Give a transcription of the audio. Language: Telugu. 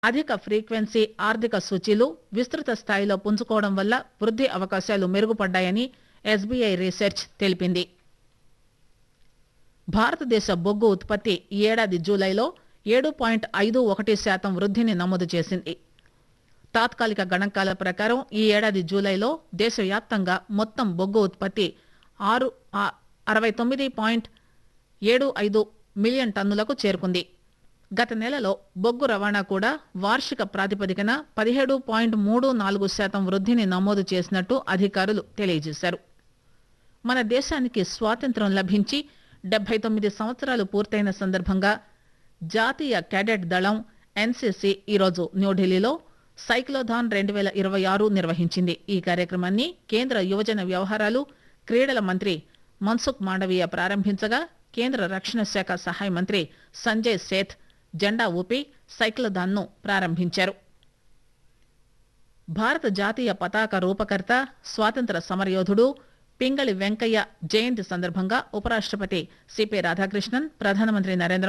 అధిక ఫ్రీక్వెన్సీ ఆర్థిక సూచీలు విస్తృత స్థాయిలో పుంజుకోవడం వల్ల వృద్ది అవకాశాలు మెరుగుపడ్డాయని ఎస్బీఐ రీసెర్చ్ తెలిపింది భారతదేశ బొగ్గు ఉత్పత్తి ఈ ఏడాది జూలైలో ఏడు పాయింట్ ఐదు ఒకటి శాతం వృద్దిని నమోదు చేసింది తాత్కాలిక గణాంకాల ప్రకారం ఈ ఏడాది జూలైలో దేశవ్యాప్తంగా మొత్తం బొగ్గు ఉత్పత్తి ఆరు ఆ- అరవై తొమ్మిది పాయింట్ ఏడు ఐదు మిలియన్ టన్నులకు చేరుకుంది గత నెలలో బొగ్గు రవాణా కూడా వార్షిక ప్రాతిపదికన పదిహేడు పాయింట్ మూడు నాలుగు శాతం వృద్దిని నమోదు చేసినట్టు అధికారులు తెలియజేశారు మన దేశానికి స్వాతంత్ర్యం లభించి డెబ్బై తొమ్మిది సంవత్సరాలు పూర్తయిన సందర్భంగా జాతీయ క్యాడెట్ దళం ఎన్సీసీ ఈరోజు న్యూఢిల్లీలో సైక్లోథాన్ రెండు వేల ఇరవై ఆరు నిర్వహించింది ఈ కార్యక్రమాన్ని కేంద్ర యువజన వ్యవహారాలు క్రీడల మంత్రి మన్సుఖ్ మాండవీయ ప్రారంభించగా కేంద్ర రక్షణ శాఖ సహాయ మంత్రి సంజయ్ సేథ్ జెండా ఊపి సైక్లోథాన్ ను ప్రారంభించారు భారత జాతీయ పతాక రూపకర్త స్వాతంత్ర సమరయోధుడు పింగళి వెంకయ్య జయంతి సందర్భంగా ఉపరాష్టపతి సిపి రాధాకృష్ణన్ ప్రధానమంత్రి నరేంద్ర